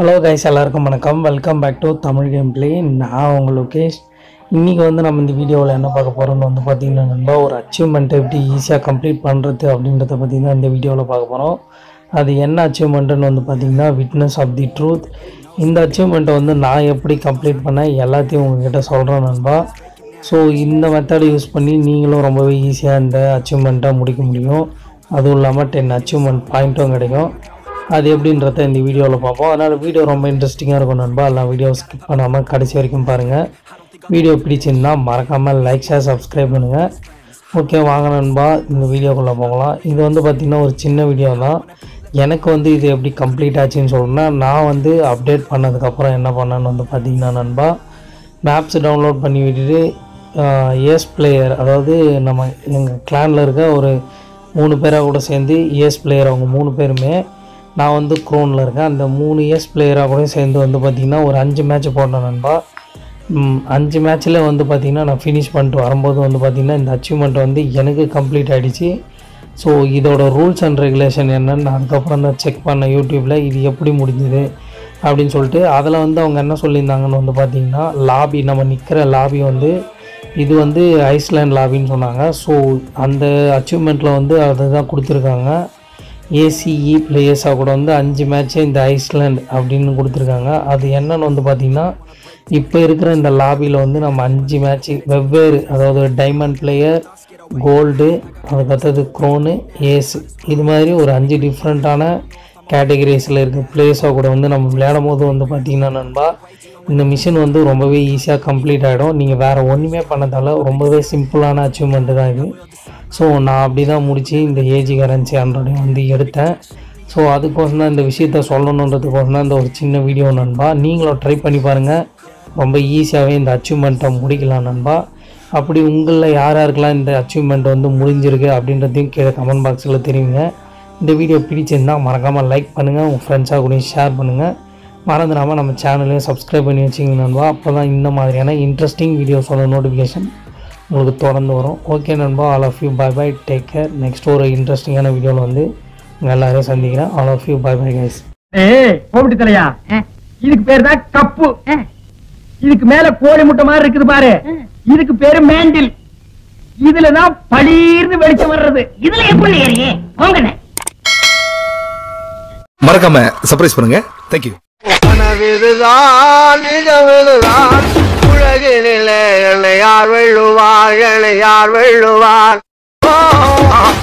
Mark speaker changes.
Speaker 1: hello guys எல்லாருக்கும் வணக்கம் welcome back to Tamil game play நான் உங்கள் லோகேஷ் இன்றைக்கி வந்து நம்ம இந்த வீடியோவில் என்ன பார்க்க போகிறோம்னு வந்து பார்த்திங்கன்னா நண்பா ஒரு அச்சீவ்மெண்ட்டை எப்படி ஈஸியாக கம்ப்ளீட் பண்ணுறது அப்படின்றத பற்றி தான் இந்த வீடியோவில் பார்க்க போகிறோம் அது என்ன அச்சீவ்மெண்ட்டுன்னு வந்து பார்த்திங்கன்னா விட்னஸ் ஆஃப் தி ட்ரூத் இந்த அச்சீவ்மெண்ட்டை வந்து நான் எப்படி கம்ப்ளீட் பண்ணேன் எல்லாத்தையும் உங்ககிட்ட சொல்கிறேன் நண்பா ஸோ இந்த மெத்தடை யூஸ் பண்ணி நீங்களும் ரொம்பவே ஈஸியாக இந்த அச்சீவ்மெண்ட்டை முடிக்க முடியும் அதுவும் இல்லாமல் டென் அச்சீவ்மெண்ட் பாயிண்ட்டும் கிடைக்கும் அது எப்படின்றத இந்த வீடியோவில் பார்ப்போம் அதனால் வீடியோ ரொம்ப இன்ட்ரெஸ்டிங்காக இருக்கும் நண்பா எல்லாம் வீடியோ ஸ்கிப் பண்ணாமல் கடைசி வரைக்கும் பாருங்கள் வீடியோ பிடிச்சிருந்தா மறக்காமல் லைக் ஷேர் சப்ஸ்கிரைப் பண்ணுங்கள் ஓகே வாங்க நண்பா இந்த வீடியோக்குள்ளே போகலாம் இது வந்து பார்த்திங்கன்னா ஒரு சின்ன வீடியோ தான் எனக்கு வந்து இது எப்படி கம்ப்ளீட் ஆச்சுன்னு சொல்லணும்னா நான் வந்து அப்டேட் பண்ணதுக்கப்புறம் என்ன பண்ணேன்னு வந்து பார்த்திங்கன்னா நண்பா மேப்ஸ் டவுன்லோட் பண்ணி விட்டுட்டு ஏஸ் பிளேயர் அதாவது நம்ம எங்கள் கிளானில் இருக்க ஒரு மூணு பேராக கூட சேர்ந்து ஏஸ் பிளேயர் அவங்க மூணு பேருமே நான் வந்து க்ரோனில் இருக்கேன் அந்த மூணு இயர்ஸ் பிளேயராக கூட சேர்ந்து வந்து பார்த்திங்கன்னா ஒரு அஞ்சு மேட்ச் போட்டேன் நண்பா ம், அஞ்சு மேட்ச்சில் வந்து பார்த்திங்கன்னா நான் ஃபினிஷ் பண்ணிட்டு வரும்போது வந்து பார்த்திங்கன்னா இந்த அச்சீவ்மெண்ட் வந்து எனக்கு கம்ப்ளீட் ஆகிடுச்சு ஸோ இதோட ரூல்ஸ் அண்ட் ரெகுலேஷன் என்னன்னு நான் அதுக்கப்புறம் தான் செக் பண்ணேன் யூடியூப்பில் இது எப்படி முடிஞ்சுது அப்படின்னு சொல்லிட்டு அதில் வந்து அவங்க என்ன சொல்லியிருந்தாங்கன்னு வந்து பார்த்திங்கன்னா லாபி நம்ம நிற்கிற லாபி வந்து இது வந்து ஐஸ்லேண்ட் லாபின்னு சொன்னாங்க ஸோ அந்த அச்சீவ்மெண்ட்டில் வந்து அதை தான் கொடுத்துருக்காங்க ஏசிஇ பிளேயர்ஸாக கூட வந்து அஞ்சு மேட்ச்சு இந்த ஐஸ்லேண்ட் அப்படின்னு கொடுத்துருக்காங்க அது என்னன்னு வந்து பார்த்திங்கன்னா இப்போ இருக்கிற இந்த லாபியில் வந்து நம்ம அஞ்சு மேட்ச்சு வெவ்வேறு அதாவது டைமண்ட் பிளேயர் கோல்டு அதுக்கடுத்தது க்ரோனு ஏஸ் இது மாதிரி ஒரு அஞ்சு டிஃப்ரெண்ட்டான கேட்டகரிஸில் இருக்க பிளேஸாக கூட வந்து நம்ம விளையாடும் போது வந்து பார்த்திங்கன்னா நண்பா இந்த மிஷின் வந்து ரொம்பவே ஈஸியாக கம்ப்ளீட் ஆகிடும் நீங்கள் வேறு ஒன்றுமே பண்ணதால ரொம்பவே சிம்பிளான அச்சீவ்மெண்ட்டு தான் இது ஸோ நான் அப்படி தான் முடித்து இந்த ஏஜி கரன்சி ஹண்ட்ரடையும் வந்து எடுத்தேன் ஸோ அதுக்கோசம் தான் இந்த விஷயத்த சொல்லணுன்றதுக்கோசம் தான் இந்த ஒரு சின்ன வீடியோ நண்பா நீங்களும் ட்ரை பண்ணி பாருங்கள் ரொம்ப ஈஸியாகவே இந்த அச்சீவ்மெண்ட்டை முடிக்கலாம் நண்பா அப்படி உங்களில் யார் யாருக்கெல்லாம் இந்த அச்சீவ்மெண்ட் வந்து முடிஞ்சிருக்கு அப்படின்றதையும் கீழே கமெண்ட் பாக்ஸில் தெரியுங்க இந்த வீடியோ பிடிச்சிருந்தா மறக்காமல் லைக் பண்ணுங்கள் உங்கள் ஃப்ரெண்ட்ஸாக கூட ஷேர் பண்ணுங்கள் மறந்துடாமல் நம்ம சேனலையும் சப்ஸ்கிரைப் பண்ணி வச்சிங்க நண்பா அப்போ தான் இந்த மாதிரியான இன்ட்ரெஸ்டிங் வீடியோஸோட நோட்டிஃபிகேஷன் உங்களுக்கு தொடர்ந்து வரும் ஓகே நண்பா all of you bye bye take care next ஒரு இன்ட்ரெஸ்டிங்கான வீடியோவில் வந்து உங்கள் எல்லாரையும் சந்திக்கிறேன் all of you bye bye guys
Speaker 2: ஏய் கோபிட்டு தலையா இதுக்கு பேர் தான் கப்பு இதுக்கு மேல கோழி முட்டை மாதிரி இருக்குது பாரு இதுக்கு பேரு மேண்டில் இதுலதான் பளீர்னு வெளிச்சம் வர்றது
Speaker 3: இதுல எப்படி ஏறியே போங்கண்ணே
Speaker 4: மறக்காம சர்ப்ரைஸ் பண்ணுங்க தேங்க்யூ
Speaker 5: கனவிதுதான் நிஜமிதுதான் உலகினிலே என்னை யார் வெல்லுவார் என்னை யார் வெல்லுவார் ஓ,